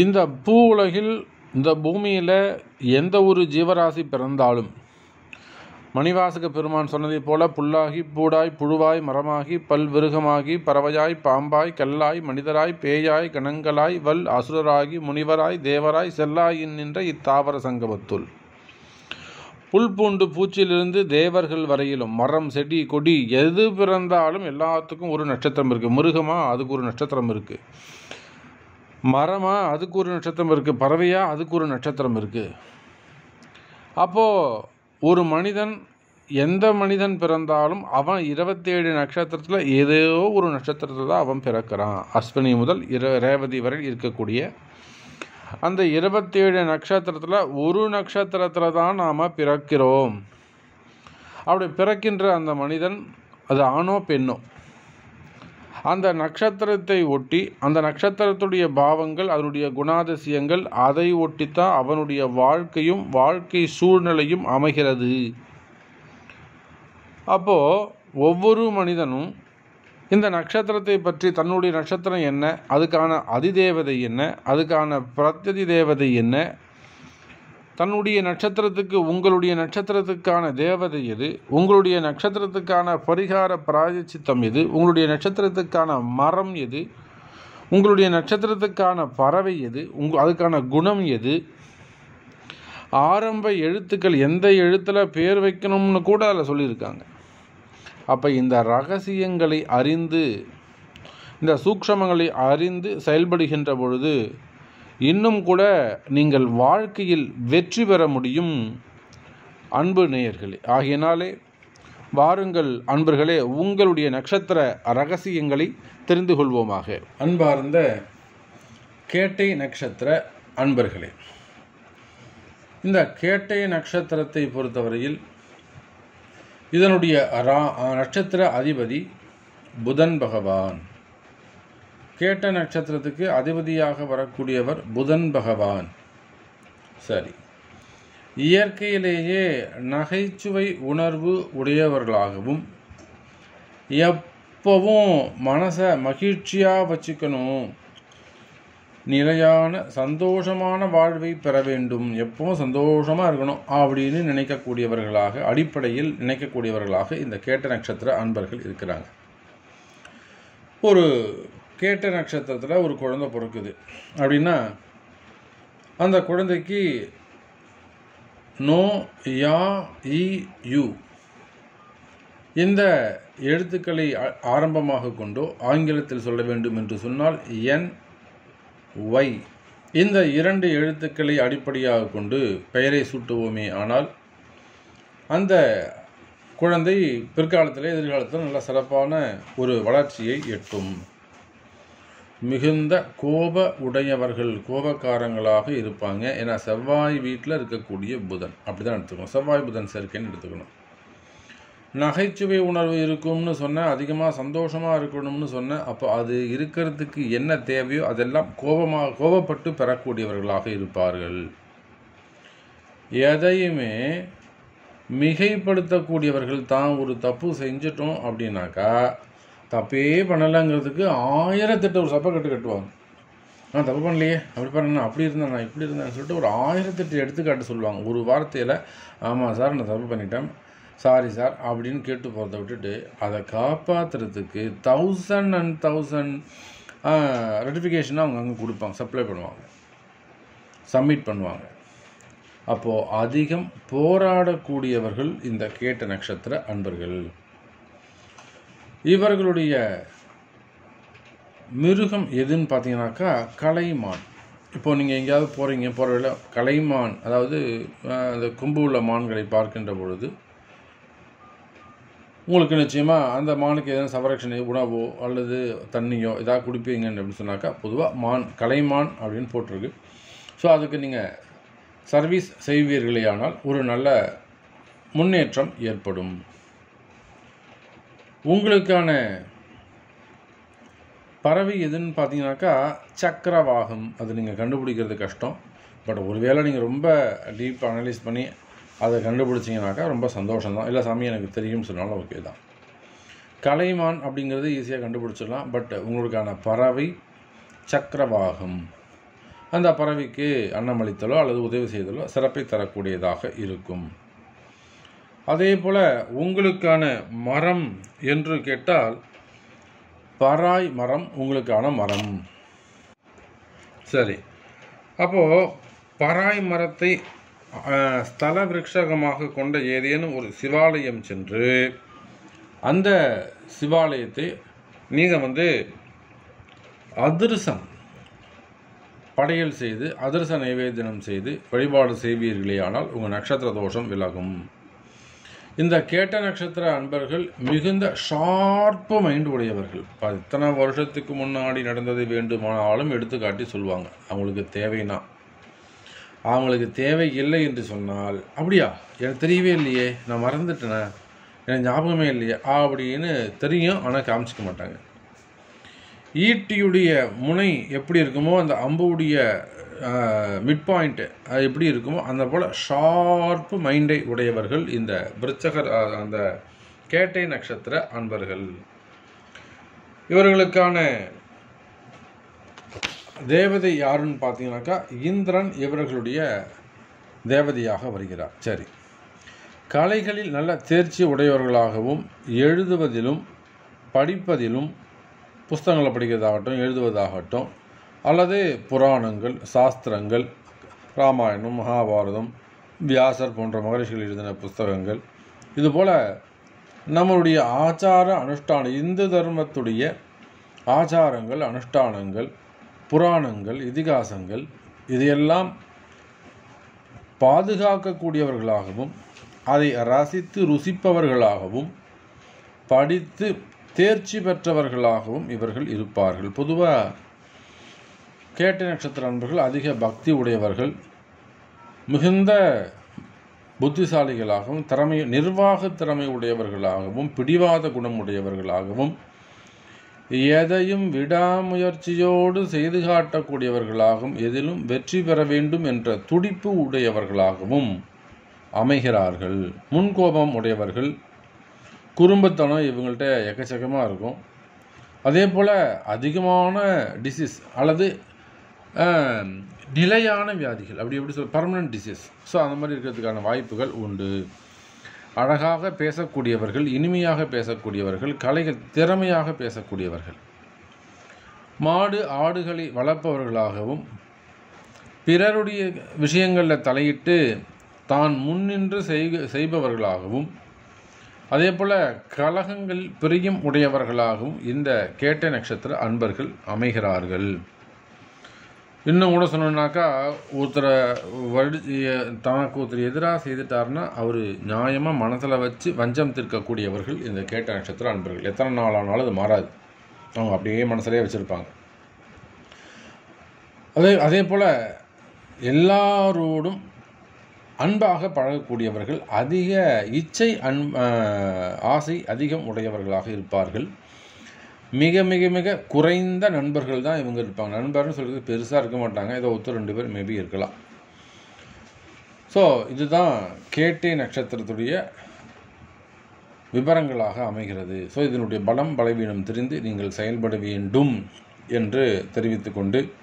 இந்த பூ உலகில் இந்த பூமியில் எந்த ஒரு ஜீவராசி பிறந்தாலும் மணிவாசக பெருமான் சொன்னதைப் போல புல்லாகி பூடாய் புழுவாய் மரமாகி பல்விருகமாகி பறவையாய் பாம்பாய் கல்லாய் மனிதராய் பேயாய் கணங்களாய் வல் அசுரராகி முனிவராய் தேவராய் செல்லாயின் நின்ற இத்தாவர சங்கமத்துள் புல் பூண்டு பூச்சிலிருந்து தேவர்கள் வரையிலும் மரம் செடி கொடி எது பிறந்தாலும் எல்லாத்துக்கும் ஒரு நட்சத்திரம் இருக்குது மிருகமா அதுக்கு ஒரு நட்சத்திரம் இருக்குது மரமா அதுக்கு ஒரு நட்சத்திரம் இருக்குது பறவையா அதுக்கு ஒரு நட்சத்திரம் இருக்குது அப்போது ஒரு மனிதன் எந்த மனிதன் பிறந்தாலும் அவன் இருபத்தேழு நட்சத்திரத்தில் ஏதோ ஒரு நட்சத்திரத்தில் தான் அவன் பிறக்கிறான் அஸ்வினி முதல் இர ரேவதி வரை இருக்கக்கூடிய அந்த இருபத்தேழு நட்சத்திரத்தில் ஒரு நட்சத்திரத்தில் தான் நாம் பிறக்கிறோம் அப்படி பிறக்கின்ற அந்த மனிதன் அது ஆணோ பெண்ணோ அந்த நட்சத்திரத்தை ஒட்டி அந்த நட்சத்திரத்துடைய பாவங்கள் அதனுடைய குணாதிசயங்கள் அதை ஒட்டித்தான் அவனுடைய வாழ்க்கையும் வாழ்க்கை சூழ்நிலையும் அமைகிறது அப்போது ஒவ்வொரு மனிதனும் இந்த நட்சத்திரத்தை பற்றி தன்னுடைய நட்சத்திரம் என்ன அதுக்கான அதிதேவதை என்ன அதுக்கான பிரத்யதி தேவதை என்ன தன்னுடைய நட்சத்திரத்துக்கு உங்களுடைய நட்சத்திரத்துக்கான தேவதை எது உங்களுடைய நட்சத்திரத்துக்கான பரிகார பிராயச்சித்தம் எது உங்களுடைய நட்சத்திரத்துக்கான மரம் எது உங்களுடைய நட்சத்திரத்துக்கான பறவை எது உங்க அதுக்கான குணம் எது ஆரம்ப எழுத்துக்கள் எந்த எழுத்தில் பேர் வைக்கணும்னு கூட அதில் சொல்லியிருக்காங்க அப்போ இந்த ரகசியங்களை அறிந்து இந்த சூக்ஷமங்களை அறிந்து செயல்படுகின்ற பொழுது இன்னும் கூட நீங்கள் வாழ்க்கையில் வெற்றி பெற முடியும் அன்பு நேயர்களே ஆகையினாலே வாருங்கள் அன்பர்களே உங்களுடைய நட்சத்திர ரகசியங்களை தெரிந்து கொள்வோமாக அன்பார்ந்த கேட்டை நட்சத்திர அன்பர்களே இந்த கேட்டை நட்சத்திரத்தை பொறுத்தவரையில் இதனுடைய ரா நட்சத்திர அதிபதி புதன் பகவான் கேட்ட நட்சத்திரத்துக்கு அதிபதியாக வரக்கூடியவர் புதன் பகவான் சரி இயற்கையிலேயே நகைச்சுவை உணர்வு உடையவர்களாகவும் எப்பவும் மனசை மகிழ்ச்சியாக வச்சுக்கணும் நிலையான சந்தோஷமான வாழ்வை பெற வேண்டும் எப்பவும் சந்தோஷமாக இருக்கணும் அப்படின்னு நினைக்கக்கூடியவர்களாக அடிப்படையில் நினைக்கக்கூடியவர்களாக இந்த கேட்ட நட்சத்திர அன்பர்கள் இருக்கிறாங்க ஒரு கேட்ட நட்சத்திரத்தில் ஒரு குழந்தை பிறக்குது அப்படின்னா அந்த குழந்தைக்கு நோ யா இ யு இந்த எழுத்துக்களை ஆரம்பமாக கொண்டோ ஆங்கிலத்தில் சொல்ல வேண்டும் என்று சொன்னால் என் ஒய் இந்த இரண்டு எழுத்துக்களை அடிப்படையாக கொண்டு பெயரை சூட்டுவோமே ஆனால் அந்த குழந்தை பிற்காலத்தில் எதிர்காலத்தில் நல்ல சிறப்பான ஒரு வளர்ச்சியை எட்டும் மிகுந்த கோப உடையவர்கள் கோபக்காரங்களாக இருப்பாங்க ஏன்னா செவ்வாய் வீட்டில் இருக்கக்கூடிய புதன் அப்படி தான் எடுத்துக்கணும் செவ்வாய் புதன் சேர்க்கைன்னு எடுத்துக்கணும் நகைச்சுவை உணர்வு இருக்கும்னு சொன்ன அதிகமாக சந்தோஷமாக இருக்கணும்னு சொன்ன அப்போ அது இருக்கிறதுக்கு என்ன தேவையோ அதெல்லாம் கோபமாக கோபப்பட்டு பெறக்கூடியவர்களாக இருப்பார்கள் எதையுமே மிகைப்படுத்தக்கூடியவர்கள் தான் ஒரு தப்பு செஞ்சிட்டோம் அப்படின்னாக்கா தப்பே பண்ணலைங்கிறதுக்கு ஆயிரத்தெட்டு ஒரு சப்பை கட்டு கட்டுவாங்க நான் தப்பு பண்ணலையே அப்படி பண்ண நான் அப்படி இருந்தேன் நான் இப்படி இருந்தேன் சொல்லிட்டு ஒரு ஆயிரத்தெட்டு எடுத்துக்காட்டு சொல்லுவாங்க ஒரு வார்த்தையில் ஆமாம் சார் நான் தப்பு பண்ணிட்டேன் சாரி சார் அப்படின்னு கேட்டு போகிறத விட்டுட்டு அதை காப்பாற்றுறதுக்கு தௌசண்ட் அண்ட் தௌசண்ட் ரெட்டிஃபிகேஷனாக அவங்க அங்கே கொடுப்பாங்க சப்ளை பண்ணுவாங்க சப்மிட் பண்ணுவாங்க அப்போது அதிகம் போராடக்கூடியவர்கள் இந்த கேட்ட நட்சத்திர அன்பர்கள் இவர்களுடைய மிருகம் எதுன்னு பார்த்தீங்கன்னாக்கா கலைமான் இப்போது நீங்கள் எங்கேயாவது போகிறீங்க போகிற வேலை கலைமான் அதாவது அந்த கொம்பு உள்ள மான்களை பார்க்கின்ற பொழுது உங்களுக்கு நிச்சயமாக அந்த மானுக்கு எதனா சவரட்சணை உணவோ அல்லது தண்ணியோ ஏதாவது குடிப்பீங்கன்னு அப்படின்னு சொன்னாக்கா பொதுவாக மான் கலைமான் அப்படின்னு போட்டிருக்கு ஸோ அதுக்கு நீங்கள் சர்வீஸ் செய்வீர்களேயானால் ஒரு நல்ல முன்னேற்றம் ஏற்படும் உங்களுக்கான பறவை எதுன்னு பார்த்தீங்கன்னாக்கா சக்கரவாகம் அது நீங்கள் கண்டுபிடிக்கிறது கஷ்டம் பட் ஒருவேளை நீங்கள் ரொம்ப டீப் அனலைஸ் பண்ணி அதை கண்டுபிடிச்சிங்கனாக்கா ரொம்ப சந்தோஷம்தான் இல்லை சாமி எனக்கு தெரியும்னு சொன்னாலும் ஓகே தான் கலைமான் அப்படிங்கிறது ஈஸியாக கண்டுபிடிச்சிடலாம் பட் உங்களுக்கான பறவை சக்கரவாகம் அந்த பறவைக்கு அன்னமளித்தலோ அல்லது உதவி செய்தலோ சிறப்பை தரக்கூடியதாக இருக்கும் அதே போல உங்களுக்கான மரம் என்று கேட்டால் பராய் மரம் உங்களுக்கான மரம் சரி அப்போ பராய் மரத்தை அஹ், ஸ்தல விருட்சகமாக கொண்ட ஏதேனும் ஒரு சிவாலயம் சென்று அந்த சிவாலயத்தை நீங்கள் வந்து அதிரசம் படையல் செய்து அதிரச நைவேத்தியம் செய்து வழிபாடு செய்வீர்களேயானால் உங்கள் நட்சத்திர தோஷம் விலகும் இந்த கேட்ட நட்சத்திர அன்பர்கள் மிகுந்த ஷார்ப்பு மைண்ட் உடையவர்கள் ப- இத்தனை வருஷத்துக்கு முன்னாடி நடந்ததை வேண்டுமானாலும் எடுத்துக்காட்டி சொல்லுவாங்க அவங்களுக்கு தேவைன்னா அவங்களுக்கு தேவை இல்லை என்று சொன்னால் அப்படியா எனக்கு தெரியவே இல்லையே நான் மறந்துட்டேனே எனக்கு ஞாபகமே இல்லையே அப்படின்னு தெரியும் ஆனால் காமிச்சிக்க மாட்டாங்க ஈட்டியுடைய முனை எப்படி இருக்குமோ அந்த அம்புடைய மிட் பாயிண்ட் அது எப்படி இருக்குமோ அந்த போல் ஷார்ப்பு மைண்டை உடையவர்கள் இந்த விருச்சகர் அஹ், அந்த கேட்டை நட்சத்திர அன்பர்கள் இவர்களுக்கான தேவதை யாருன்னு பார்த்தீங்கன்னாக்கா இந்திரன் இவர்களுடைய தேவதையாக வருகிறார் சரி கலைகளில் நல்ல தேர்ச்சி உடையவர்களாகவும் எழுதுவதிலும் படிப்பதிலும் புஸ்தகங்களை படிக்கிறதாகட்டும் எழுதுவதாகட்டும் அல்லது புராணங்கள் சாஸ்திரங்கள் ராமாயணம் மகாபாரதம் வியாசர் போன்ற மகரிஷிகள் எழுதின புஸ்தகங்கள் இதுபோல் நம்மளுடைய ஆச்சார அனுஷ்டான இந்து தர்மத்துடைய ஆச்சாரங்கள் அனுஷ்டானங்கள் புராணங்கள் இதிகாசங்கள் இதையெல்லாம் பாதுகாக்கக்கூடியவர்களாகவும் அதை ரசித்து ருசிப்பவர்களாகவும் படித்து தேர்ச்சி பெற்றவர்களாகவும் இவர்கள் இருப்பார்கள் பொதுவாக கேட்ட நட்சத்திர அன்பர்கள் அதிக பக்தி உடையவர்கள் மிகுந்த புத்திசாலிகளாகவும் திறமை நிர்வாக திறமை உடையவர்களாகவும் பிடிவாத குணம் உடையவர்களாகவும் எதையும் விடாமுயற்சியோடு செய்து காட்டக்கூடியவர்களாகவும் எதிலும் வெற்றி பெற வேண்டும் என்ற துடிப்பு உடையவர்களாகவும் அமைகிறார்கள் முன்கோபம் உடையவர்கள் குறும்புத்தனம் இவங்கள்ட்ட எக்கச்சக்கமாக இருக்கும் அதே போல் அதிகமான டிசீஸ் அல்லது ஆஹ், நிலையான வியாதிகள் அப்படி எப்படி சொல் பர்மனன்ட் டிசீஸ் ஸோ அந்த மாதிரி இருக்கிறதுக்கான வாய்ப்புகள் உண்டு அழகாக பேசக்கூடியவர்கள் இனிமையாக பேசக்கூடியவர்கள் கலைகள் திறமையாக பேசக்கூடியவர்கள் மாடு ஆடுகளை வளர்ப்பவர்களாகவும் பிறருடைய விஷயங்களில் தலையிட்டு தான் முன்னின்று செய்க செய்பவர்களாகவும் அதே போல் கலகங்கள் பிரியம் உடையவர்களாகவும் இந்த கேட்ட நட்சத்திர அன்பர்கள் அமைகிறார்கள் இன்னும் கூட சொன்னோம்னாக்கா ஒருத்தரை வடி தனக்கு ஒருத்தர் எதிராக செய்துட்டாருன்னா அவர் நியாயமாக மனசில் வச்சு வஞ்சம் தீர்க்கக்கூடியவர்கள் இந்த கேட்ட நட்சத்திர அன்பர்கள் எத்தனை நாள் ஆனாலும் அது மாறாது அவங்க அப்படியே மனசுலேயே வச்சுருப்பாங்க அதே அதே போல் எல்லாரோடும் அன்பாக பழகக்கூடியவர்கள் அதிக இச்சை அன் ஆஹ், ஆசை அதிகம் உடையவர்களாக இருப்பார்கள் மிக மிக மிக குறைந்த நண்பர்கள் தான் இவங்க இருப்பாங்க நண்பர்னு சொல்கிறது பெருசாக இருக்க மாட்டாங்க ஏதோ ஒருத்தர் ரெண்டு பேர் மேபி இருக்கலாம் ஸோ இதுதான் கேட்டே நட்சத்திரத்துடைய விவரங்களாக அமைகிறது ஸோ இதனுடைய பலம் பலவீனம் தெரிந்து நீங்கள் செயல்பட வேண்டும் என்று தெரிவித்துக்கொண்டு